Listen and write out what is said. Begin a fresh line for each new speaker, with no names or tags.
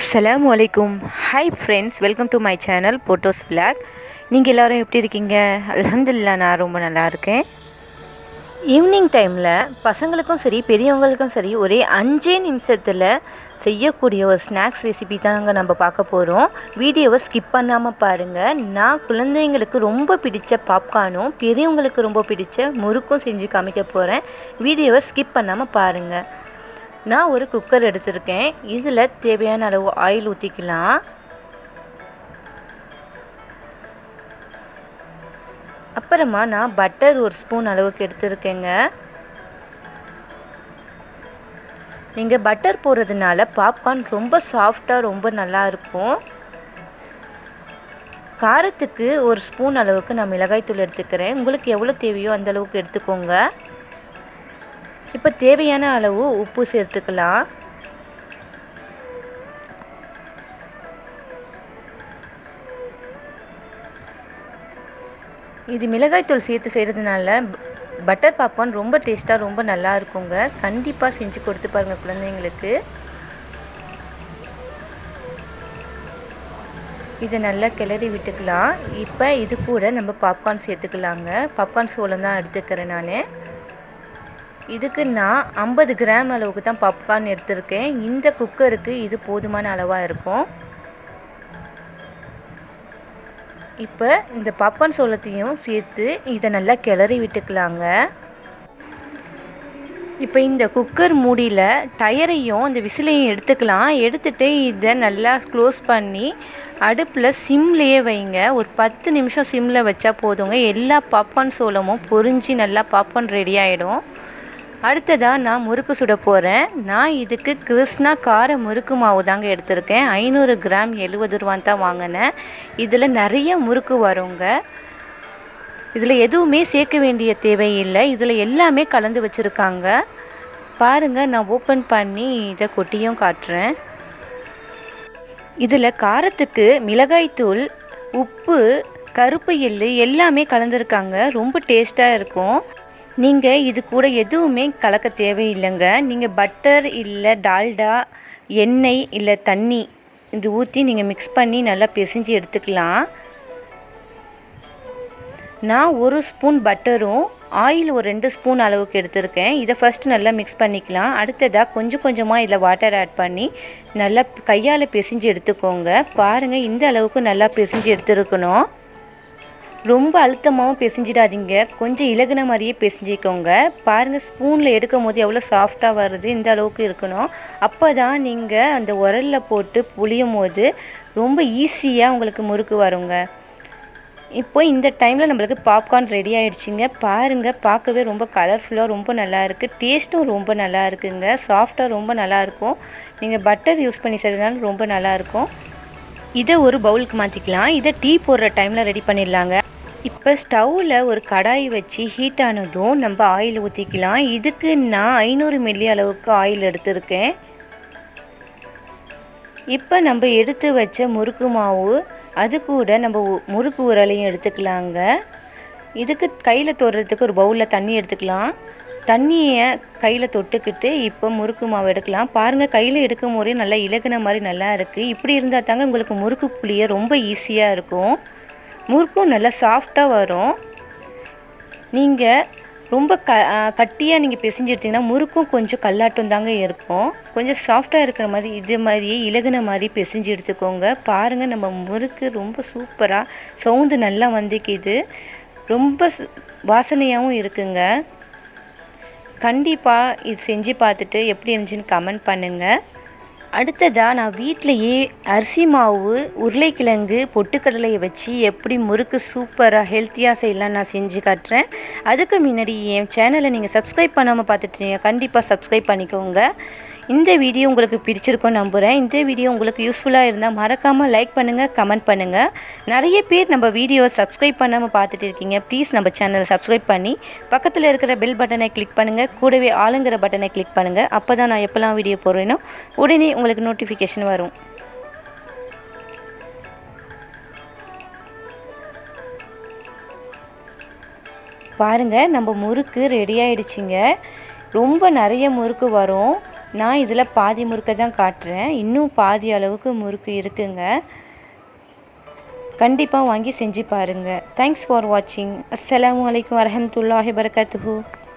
அஸ்ஸலாமு அலைக்கும் hi friends welcome to my channel photos blog நீங்கள் எல்லோரும் எப்படி இருக்கீங்க அல்ஹம்துலில்லாஹ் நான் ரொம்ப நல்லா இருக்கேன் ஈவினிங் டைமில் பசங்களுக்கும் சரி பெரியவங்களுக்கும் சரி ஒரே அஞ்சே நிமிஷத்தில் செய்யக்கூடிய ஒரு ஸ்நாக்ஸ் ரெசிபி தாங்க நம்ம பார்க்க போகிறோம் வீடியோவை ஸ்கிப் பண்ணாமல் பாருங்கள் நான் குழந்தைங்களுக்கு ரொம்ப பிடிச்ச பாப்கார்னும் பெரியவங்களுக்கு ரொம்ப பிடிச்ச முறுக்கும் செஞ்சு காமிக்க போகிறேன் வீடியோவை ஸ்கிப் பண்ணாமல் பாருங்கள் நான் ஒரு குக்கர் எடுத்திருக்கேன் இதில் தேவையான அளவு ஆயில் ஊற்றிக்கலாம் அப்புறமா நான் பட்டர் ஒரு ஸ்பூன் அளவுக்கு எடுத்திருக்கேங்க நீங்கள் பட்டர் போடுறதுனால பாப்கார்ன் ரொம்ப சாஃப்டாக ரொம்ப நல்லா இருக்கும் காரத்துக்கு ஒரு ஸ்பூன் அளவுக்கு நான் மிளகாய்த்தூள் எடுத்துக்கிறேன் உங்களுக்கு எவ்வளோ தேவையோ அந்த அளவுக்கு எடுத்துக்கோங்க இப்போ தேவையான அளவு உப்பு சேர்த்துக்கலாம் இது மிளகாய்த்தூள் சேர்த்து செய்கிறதுனால பட்டர் பாப்கார்ன் ரொம்ப டேஸ்ட்டாக ரொம்ப நல்லா இருக்குங்க கண்டிப்பாக செஞ்சு கொடுத்து பாருங்கள் குழந்தைங்களுக்கு இதை நல்லா கிளறி விட்டுக்கலாம் இப்போ இது கூட நம்ம பாப்கார்ன் சேர்த்துக்கலாங்க பாப்கார்ன் சோளம் தான் எடுத்துக்கிறேன் நான் இதுக்கு நான் ஐம்பது கிராம் அளவுக்கு தான் பாப்கார்ன் எடுத்திருக்கேன் இந்த குக்கருக்கு இது போதுமான அளவாக இருக்கும் இப்போ இந்த பாப்கார்ன் சோளத்தையும் சேர்த்து இதை நல்லா கிளறி விட்டுக்கலாங்க இப்போ இந்த குக்கர் மூடியில் டயரையும் இந்த விசிலையும் எடுத்துக்கலாம் எடுத்துகிட்டு இதை நல்லா க்ளோஸ் பண்ணி அடுப்பில் சிம்லேயே வைங்க ஒரு பத்து நிமிஷம் சிம்மில் வச்சா போதுங்க எல்லா பாப்கார்ன் சோளமும் பொரிஞ்சு நல்லா பாப்கார்ன் ரெடி ஆகிடும் அடுத்ததாக நான் முறுக்கு சுட போகிறேன் நான் இதுக்கு கிருஷ்ணா கார முறுக்கு மாவு தாங்க எடுத்திருக்கேன் ஐநூறு கிராம் எழுபது ரூபான் தான் வாங்கினேன் இதில் நிறைய முறுக்கு வருங்க இதில் எதுவுமே சேர்க்க வேண்டிய தேவையில்லை இதில் எல்லாமே கலந்து வச்சுருக்காங்க பாருங்கள் நான் ஓப்பன் பண்ணி இதை கொட்டியும் காட்டுறேன் இதில் காரத்துக்கு மிளகாய்த்தூள் உப்பு கருப்பு எள்ளு எல்லாமே கலந்துருக்காங்க ரொம்ப டேஸ்ட்டாக இருக்கும் நீங்கள் இது கூட எதுவுமே கலக்க தேவையில்லைங்க நீங்கள் பட்டர் இல்லை டால்டா எண்ணெய் இல்லை தண்ணி இது ஊற்றி நீங்கள் மிக்ஸ் பண்ணி நல்லா பிசைஞ்சு எடுத்துக்கலாம் நான் ஒரு ஸ்பூன் பட்டரும் ஆயில் ஒரு ரெண்டு ஸ்பூன் அளவுக்கு எடுத்திருக்கேன் இதை ஃபஸ்ட்டு நல்லா மிக்ஸ் பண்ணிக்கலாம் அடுத்ததாக கொஞ்சம் கொஞ்சமாக இதில் வாட்டர் ஆட் பண்ணி நல்லா கையால் பிசைஞ்சு எடுத்துக்கோங்க பாருங்கள் இந்த அளவுக்கு நல்லா பிசைஞ்சு எடுத்துருக்கணும் ரொம்ப அழுத்தமாகவும் பிசைஞ்சிடாதீங்க கொஞ்சம் இலகுன மாதிரியே பிசைஞ்சிக்கோங்க பாருங்கள் ஸ்பூனில் எடுக்கும் போது எவ்வளோ சாஃப்டாக வருது இந்த அளவுக்கு இருக்கணும் அப்போ தான் நீங்கள் அந்த உரலில் போட்டு புளியும் போது ரொம்ப ஈஸியாக உங்களுக்கு முறுக்கு வருங்க இப்போ இந்த டைமில் நம்மளுக்கு பாப்கார்ன் ரெடி ஆகிடுச்சிங்க பாருங்கள் பார்க்கவே ரொம்ப கலர்ஃபுல்லாக ரொம்ப நல்லா இருக்குது டேஸ்ட்டும் ரொம்ப நல்லா இருக்குங்க சாஃப்டாக ரொம்ப நல்லாயிருக்கும் நீங்கள் பட்டர் யூஸ் பண்ணி செய்கிறதுனால ரொம்ப நல்லாயிருக்கும் இதை ஒரு பவுலுக்கு மாற்றிக்கலாம் இதை டீ போடுற டைமில் ரெடி பண்ணிடலாங்க இப்போ ஸ்டவ்வில் ஒரு கடாய் வச்சு ஹீட் ஆனதும் நம்ம ஆயில் ஊற்றிக்கலாம் இதுக்கு நான் ஐநூறு மில்லி அளவுக்கு ஆயில் எடுத்திருக்கேன் இப்போ நம்ம எடுத்து வச்ச முறுக்கு மாவு அது கூட நம்ம முறுக்கு உரலையும் எடுத்துக்கலாங்க இதுக்கு கையில் தொடுறதுக்கு ஒரு பவுலில் தண்ணி எடுத்துக்கலாம் தண்ணியை கையில் தொட்டுக்கிட்டு இப்போ முறுக்கு மாவு எடுக்கலாம் பாருங்கள் கையில் எடுக்கும் போதே நல்லா இலகுன மாதிரி நல்லா இருக்குது இப்படி இருந்தால் தாங்க உங்களுக்கு முறுக்கு புளிய ரொம்ப ஈஸியாக இருக்கும் முறுக்கும் நல்லா சாஃப்டாக வரும் நீங்கள் ரொம்ப க கட்டியாக நீங்கள் பிசைஞ்சு எடுத்திங்கன்னா முறுக்கும் கொஞ்சம் கல்லாட்டம் தாங்க இருக்கும் கொஞ்சம் சாஃப்டாக இருக்கிற மாதிரி இது மாதிரியே இலகுன மாதிரி பிசைஞ்சு எடுத்துக்கோங்க பாருங்கள் நம்ம முறுக்கு ரொம்ப சூப்பராக சவுண்டு நல்லா வந்துக்குது ரொம்ப வாசனையாகவும் இருக்குங்க கண்டிப்பாக இது செஞ்சு பார்த்துட்டு எப்படி இருந்துச்சுன்னு கமெண்ட் பண்ணுங்கள் அடுத்ததாக நான் வீட்டிலையே அரிசி மாவு உருளைக்கிழங்கு பொட்டுக்கடலையை வச்சு எப்படி முறுக்கு சூப்பராக ஹெல்த்தியாக செய்யலாம் நான் செஞ்சு காட்டுறேன் அதுக்கு முன்னாடி என் சேனலை நீங்கள் சப்ஸ்கிரைப் பண்ணாமல் பார்த்துட்டீங்க கண்டிப்பாக சப்ஸ்கிரைப் பண்ணிக்கோங்க இந்த வீடியோ உங்களுக்கு பிடிச்சிருக்கும் நம்புகிறேன் இந்த வீடியோ உங்களுக்கு யூஸ்ஃபுல்லாக இருந்தால் மறக்காமல் லைக் பண்ணுங்கள் கமெண்ட் பண்ணுங்கள் நிறைய பேர் நம்ம வீடியோவை சப்ஸ்கிரைப் பண்ணாமல் பார்த்துட்டு இருக்கீங்க ப்ளீஸ் நம்ம சேனலை சப்ஸ்கிரைப் பண்ணி பக்கத்தில் இருக்கிற பெல் பட்டனை கிளிக் பண்ணுங்கள் கூடவே ஆளுங்கிற பட்டனை கிளிக் பண்ணுங்கள் அப்போ தான் நான் எப்போல்லாம் வீடியோ போடுறேனோ உடனே உங்களுக்கு நோட்டிஃபிகேஷன் வரும் பாருங்கள் நம்ம முறுக்கு ரெடி ஆயிடுச்சுங்க ரொம்ப நிறைய முறுக்கு வரும் நான் இதில் பாதி முறுக்கை தான் காட்டுறேன் இன்னும் பாதி அளவுக்கு முறுக்கு இருக்குங்க கண்டிப்பாக வாங்கி செஞ்சு பாருங்கள் தேங்க்ஸ் ஃபார் வாட்சிங் அஸ்ஸலாமு அலைக்கும் வரஹமத்துல்லாஹி வரகாத்துஹூ